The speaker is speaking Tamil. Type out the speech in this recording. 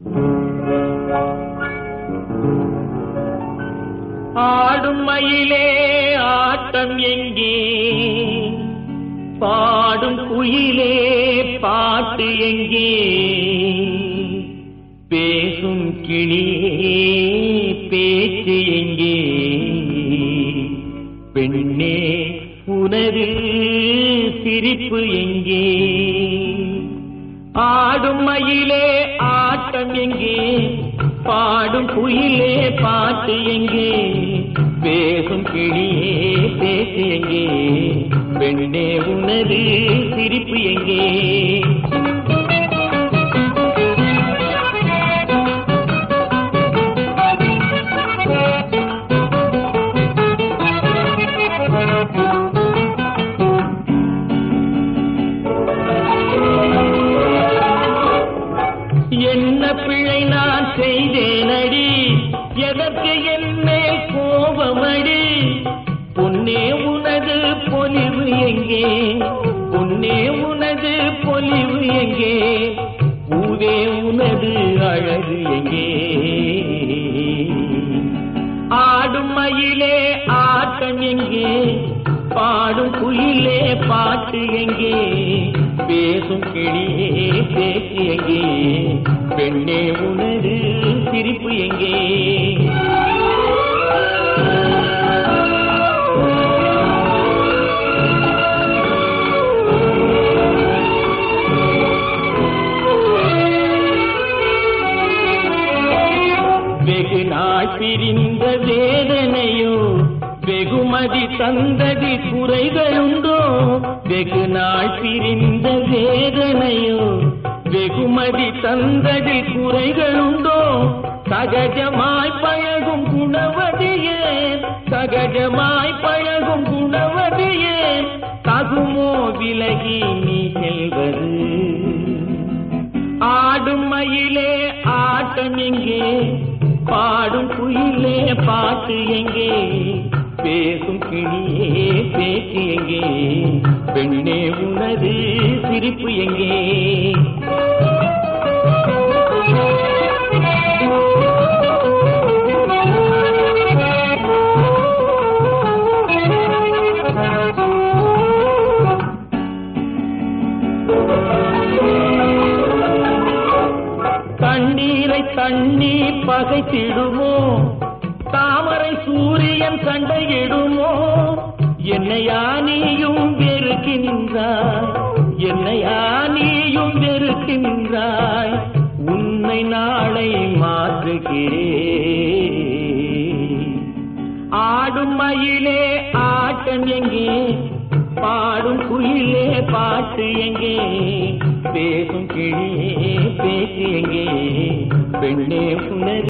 ஆடும் மயிலே ஆட்டம் எங்கே பாடும் குயிலே பாட்டு எங்கே பேசும் கிளியே பேச்சு எங்கே பெண்ணே உனது சிரிப்பு எங்கே ஆடும் மயிலே ஆட்டம் எங்கே பாடும் குயிலே பாட்டு எங்கே பேசும் கிளியே பேச்சு எங்கே பெண்ணே உனது சிரிப்பு எங்கே என்ன பிழை நான் செய்தேனடி எதற்கு என் மேல் கோபமடி பொன்னே உனது பொலிவு எங்கே பொன்னே உனது பொலிவு எங்கே பூவே உனது அழகு எங்கே ஆடும் மயிலே ஆட்டம் எங்கே பாடும் குயிலே பாட்டு எங்கே பேசும் கிளியே பேச்சு எங்கே பெண்ணே உனது சிரிப்பு எங்கே வெகு நாள் பிரிந்த வேதனையோ வெகுமதி தந்ததி குறைகளுண்டோ வெகு நாள் பிரிந்த வேதனையோ வெகுமதி தந்ததி குறைகளுண்டோ சகஜமாய் பழகும் குணவதியே சகஜமாய் பழகும் குணவதியே தகுமோ விலகி நீ செல்வது ஆடும் மயிலே ஆட்டம் எங்கே பாடும் குயிலே பாட்டு எங்கே பேசும் கிளியே பேச்சு எங்கே பெண்ணே உனது சிரிப்பு எங்கே தண்ணீரை தண்ணீர் பகைத்திடுமோ தாமரை சூரியன் சண்டையிடுமோ என்னையா நீயும் வெறுக்கின்றாய் என்னையா நீயும் வெறுக்கின்றாய் உன்னை நாளை மாற்றுகிறேன் ஆடும் மயிலே ஆட்டம் எங்கே பாடும் குயிலே பாட்டு எங்கே பேசும் கிளியே பேச்சு எங்கே பெண்ணே உனது